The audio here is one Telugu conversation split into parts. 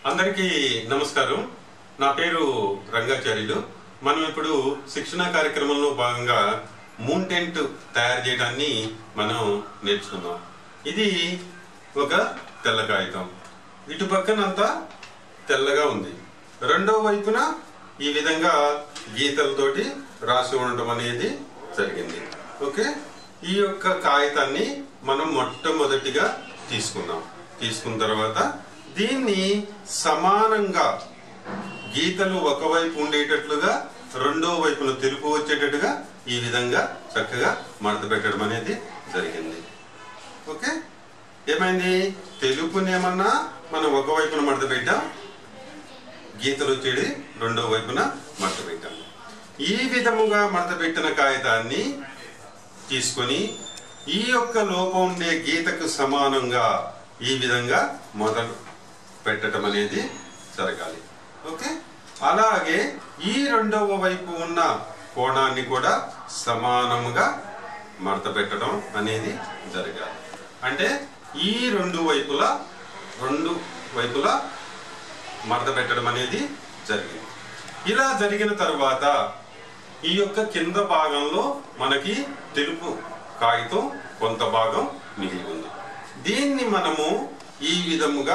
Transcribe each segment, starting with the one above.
అందరికీ నమస్కారం నా పేరు రంగాచార్యులు మనం ఇప్పుడు శిక్షణ కార్యక్రమంలో భాగంగా మూన్ టెంట్ తయారు చేయడాన్ని మనం నేర్చుకుందాం ఇది ఒక తెల్ల కాగితం ఇటు పక్కనంతా తెల్లగా ఉంది రెండో వైపున ఈ విధంగా గీతలతోటి రాసి ఉండటం అనేది జరిగింది ఓకే ఈ యొక్క కాగితాన్ని మనం మొట్టమొదటిగా తీసుకుందాం తీసుకున్న తర్వాత దీన్ని సమానంగా గీతలు ఒకవైపు ఉండేటట్లుగా రెండో వైపున తెలుపు వచ్చేటట్టుగా ఈ విధంగా చక్కగా మడత పెట్టడం అనేది జరిగింది ఓకే ఏమైంది తెలుపునేమన్నా మనం ఒక వైపున మడత పెట్టాం గీతలు వచ్చేది రెండో వైపున మడత పెట్టాం ఈ విధముగా మడత పెట్టిన కాగితాన్ని తీసుకొని ఈ యొక్క లోపం ఉండే గీతకు సమానంగా ఈ విధంగా మొదలు పెట్టడం అనేది జరగాలి ఓకే అలాగే ఈ రెండవ వైపు ఉన్న కోణాన్ని కూడా సమానముగా మడత పెట్టడం అనేది జరగాలి అంటే ఈ రెండు వైపులా రెండు వైపులా మడత పెట్టడం అనేది జరిగింది ఇలా జరిగిన తరువాత ఈ యొక్క కింద భాగంలో మనకి తెలుపు కాగితం కొంత భాగం మిగిలి ఉంది దీన్ని మనము ఈ విధముగా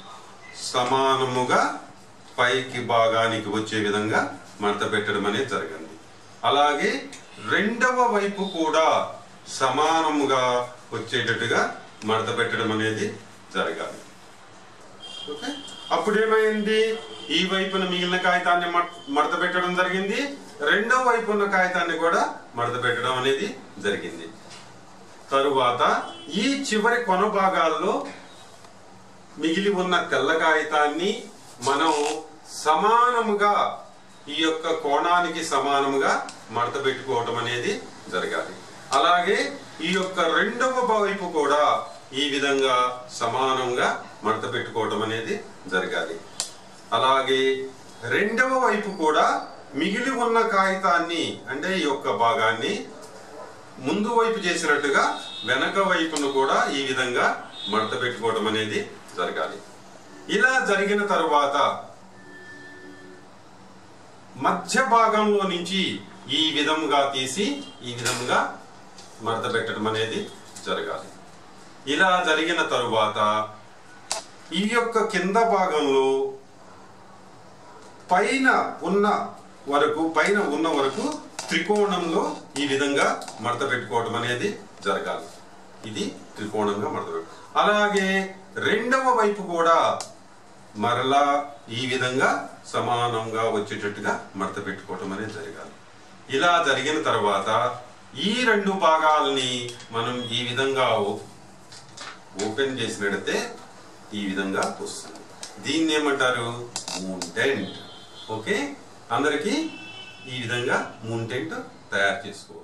సమానముగా పైకి భాగానికి వచ్చే విధంగా మడత పెట్టడం అనేది జరిగింది అలాగే రెండవ వైపు కూడా సమానముగా వచ్చేటట్టుగా మడత పెట్టడం అనేది జరగాలి ఓకే అప్పుడు ఏమైంది ఈ వైపున మిగిలిన కాగితాన్ని మడ- మడత పెట్టడం జరిగింది రెండో వైపు ఉన్న కాగితాన్ని కూడా మడత పెట్టడం అనేది జరిగింది తరువాత ఈ చివరి కొన భాగాల్లో మిగిలి ఉన్న తెల్ల కాగితాన్ని మనం సమానముగా ఈ యొక్క కోణానికి సమానముగా మడత పెట్టుకోవటం అనేది జరగాలి అలాగే ఈ యొక్క రెండవ వైపు కూడా ఈ విధంగా సమానంగా మడత పెట్టుకోవటం అనేది జరగాలి అలాగే రెండవ వైపు కూడా మిగిలి ఉన్న కాగితాన్ని అంటే ఈ యొక్క భాగాన్ని ముందు వైపు చేసినట్టుగా వెనక వైపును కూడా ఈ విధంగా మడత పెట్టుకోవడం అనేది జరగాలి ఇలా జరిగిన తరువాత మధ్య భాగంలో నుంచి ఈ విధముగా తీసి ఈ విధముగా మడత పెట్టడం అనేది జరగాలి ఇలా జరిగిన తరువాత ఈ యొక్క కింద భాగంలో పైన ఉన్న వరకు పైన ఉన్న వరకు త్రికోణంలో ఈ విధంగా మడత పెట్టుకోవడం అనేది జరగాలి ఇది త్రికోణంగా మడత పెట్టు అలాగే రెండవ వైపు కూడా మరలా ఈ విధంగా సమానంగా వచ్చేటట్టుగా మడత పెట్టుకోవడం అనేది జరగాలి ఇలా జరిగిన తర్వాత ఈ రెండు భాగాలని మనం ఈ విధంగా ఓ- ఓపెన్ చేసినట్టయితే ఈ విధంగా వస్తుంది దీన్ని ఏమంటారు మూన్ టెంట్ ఓకే అందరికీ ఈ విధంగా మూన్ టెంట్ తయారు చేసుకోవచ్చు